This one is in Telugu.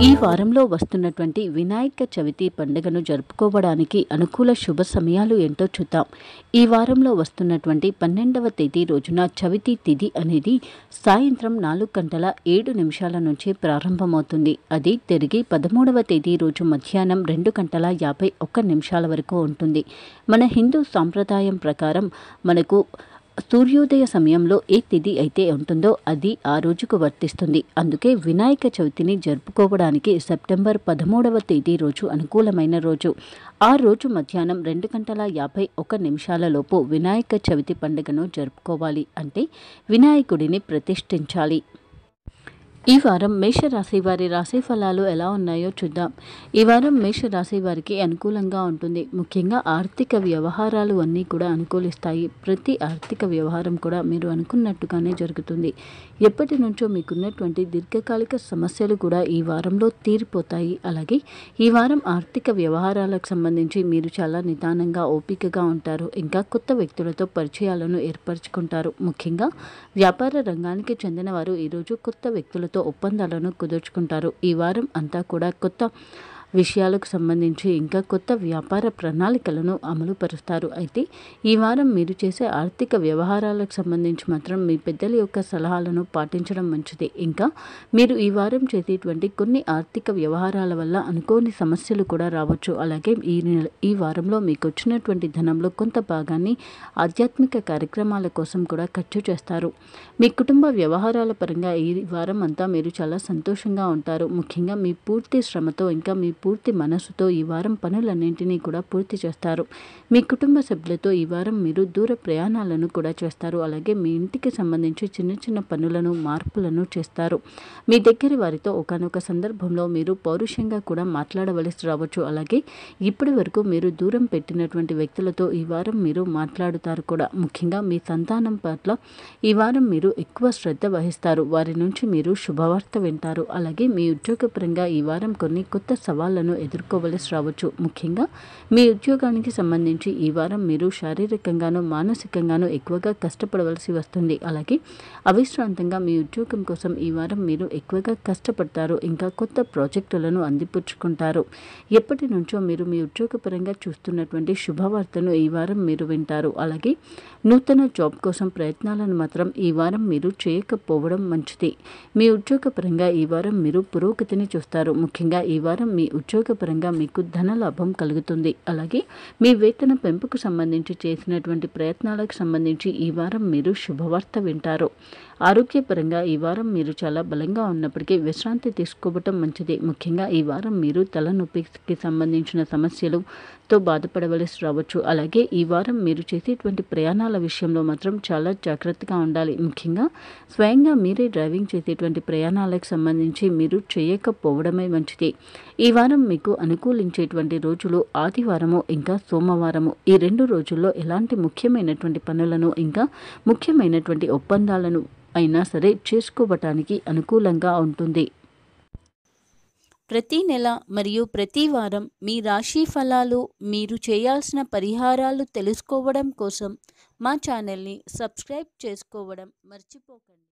ఈ వారంలో వస్తున్నటువంటి వినాయక చవితి పండుగను జరుపుకోవడానికి అనుకూల శుభ సమయాలు ఏంటో చూద్దాం ఈ వారంలో వస్తున్నటువంటి పన్నెండవ తేదీ రోజున చవితి తిథి అనేది సాయంత్రం నాలుగు గంటల ఏడు నిమిషాల నుంచి ప్రారంభమవుతుంది అది తిరిగి పదమూడవ తేదీ రోజు మధ్యాహ్నం రెండు గంటల యాభై ఒక్క నిమిషాల వరకు ఉంటుంది మన హిందూ సాంప్రదాయం ప్రకారం మనకు సూర్యోదయ సమయంలో ఏ తిథి అయితే ఉంటుందో అది ఆ రోజుకు వర్తిస్తుంది అందుకే వినాయక చవితిని జరుపుకోవడానికి సెప్టెంబర్ పదమూడవ తేదీ రోజు అనుకూలమైన రోజు ఆ రోజు మధ్యాహ్నం రెండు గంటల యాభై ఒక్క నిమిషాల లోపు వినాయక చవితి పండుగను జరుపుకోవాలి అంటే వినాయకుడిని ప్రతిష్ఠించాలి ఈ వారం మేషరాశి వారి రాశి ఫలాలు ఎలా ఉన్నాయో చూద్దాం ఈ వారం మేషరాశి వారికి అనుకూలంగా ఉంటుంది ముఖ్యంగా ఆర్థిక వ్యవహారాలు అన్నీ కూడా అనుకూలిస్తాయి ప్రతి ఆర్థిక వ్యవహారం కూడా మీరు అనుకున్నట్టుగానే జరుగుతుంది ఎప్పటి నుంచో మీకున్నటువంటి దీర్ఘకాలిక సమస్యలు కూడా ఈ వారంలో తీరిపోతాయి అలాగే ఈ వారం ఆర్థిక వ్యవహారాలకు సంబంధించి మీరు చాలా నిదానంగా ఓపికగా ఉంటారు ఇంకా కొత్త వ్యక్తులతో పరిచయాలను ఏర్పరచుకుంటారు ముఖ్యంగా వ్యాపార రంగానికి చెందిన వారు ఈరోజు కొత్త వ్యక్తులతో ఒప్పందాలను కుదుర్చుకుంటారు ఈ వారం అంతా కూడా కొత్త విషయాలకు సంబంధించి ఇంకా కొత్త వ్యాపార ప్రణాళికలను అమలు పరుస్తారు అయితే ఈ వారం మీరు చేసే ఆర్థిక వ్యవహారాలకు సంబంధించి మాత్రం మీ పెద్దల యొక్క సలహాలను పాటించడం మంచిది ఇంకా మీరు ఈ వారం చేసేటువంటి కొన్ని ఆర్థిక వ్యవహారాల వల్ల అనుకోని సమస్యలు కూడా రావచ్చు అలాగే ఈ నెల ఈ వారంలో మీకు వచ్చినటువంటి ధనంలో కొంత భాగాన్ని ఆధ్యాత్మిక కార్యక్రమాల కోసం కూడా ఖర్చు చేస్తారు మీ కుటుంబ వ్యవహారాల పరంగా ఈ వారం అంతా మీరు చాలా సంతోషంగా ఉంటారు ముఖ్యంగా మీ పూర్తి శ్రమతో ఇంకా మీ పూర్తి మనసుతో ఈ వారం పనులన్నింటినీ కూడా పూర్తి చేస్తారు మీ కుటుంబ సభ్యులతో ఈ వారం మీరు దూర ప్రయాణాలను కూడా చేస్తారు అలాగే మీ ఇంటికి సంబంధించి చిన్న చిన్న పనులను మార్పులను చేస్తారు మీ దగ్గర వారితో ఒకనొక సందర్భంలో మీరు పౌరుషంగా కూడా మాట్లాడవలసి రావచ్చు అలాగే ఇప్పటి వరకు మీరు దూరం పెట్టినటువంటి వ్యక్తులతో ఈ వారం మీరు మాట్లాడుతారు కూడా ముఖ్యంగా మీ సంతానం పట్ల ఈ వారం మీరు ఎక్కువ శ్రద్ధ వహిస్తారు వారి నుంచి మీరు శుభవార్త వింటారు అలాగే మీ ఉద్యోగపరంగా ఈ వారం కొన్ని కొత్త సవాళ్లను ఎదుర్కోవలసి రావచ్చు ముఖ్యంగా మీ ఉద్యోగానికి సంబంధించి ఈ వారం మీరు శారీరకంగాను మానసికంగాను ఎక్కువగా కష్టపడవలసి వస్తుంది అలాగే అవిశ్రాంతంగా మీ ఉద్యోగం కోసం ఈ వారం మీరు ఎక్కువగా కష్టపడతారు ఇంకా కొత్త ప్రాజెక్టులను అందిపుచ్చుకుంటారు ఎప్పటి నుంచో మీరు మీ ఉద్యోగపరంగా చూస్తున్నటువంటి శుభవార్తను ఈ వారం మీరు వింటారు అలాగే నూతన జాబ్ కోసం ప్రయత్నాలను మాత్రం ఈ వారం మీరు చేయకపోవడం మంచిది మీ ఉద్యోగపరంగా ఈ వారం మీరు పురోగతిని చూస్తారు ముఖ్యంగా ఈ వారం మీ ఉద్యోగపరంగా మీకు ధన లాభం కలుగుతుంది అలాగే మీ వేతన పెంపుకు సంబంధించి చేసినటువంటి ప్రయత్నాలకు సంబంధించి ఈ వారం మీరు శుభవార్త వింటారు ఆరోగ్యపరంగా ఈ వారం మీరు చాలా బలంగా ఉన్నప్పటికీ విశ్రాంతి తీసుకోవటం మంచిది ముఖ్యంగా ఈ వారం మీరు తలనొప్పికి సంబంధించిన సమస్యలుతో బాధపడవలసి రావచ్చు అలాగే ఈ వారం మీరు చేసేటువంటి ప్రయాణాల విషయంలో మాత్రం చాలా జాగ్రత్తగా ఉండాలి ముఖ్యంగా స్వయంగా మీరే డ్రైవింగ్ చేసేటువంటి ప్రయాణాలకు సంబంధించి మీరు చేయకపోవడమే మంచిది ఈ వారం మీకు అనుకూలించేటువంటి రోజులు ఆదివారము ఇంకా సోమవారము ఈ రెండు రోజుల్లో ఎలాంటి ముఖ్యమైనటువంటి పనులను ఇంకా ముఖ్యమైనటువంటి ఒప్పందాలను అయినా సరే చేసుకోవటానికి అనుకూలంగా ఉంటుంది ప్రతి నెల మరియు ప్రతి వారం మీ రాశి ఫలాలు మీరు చేయాల్సిన పరిహారాలు తెలుసుకోవడం కోసం మా ఛానల్ని సబ్స్క్రైబ్ చేసుకోవడం మర్చిపోకండి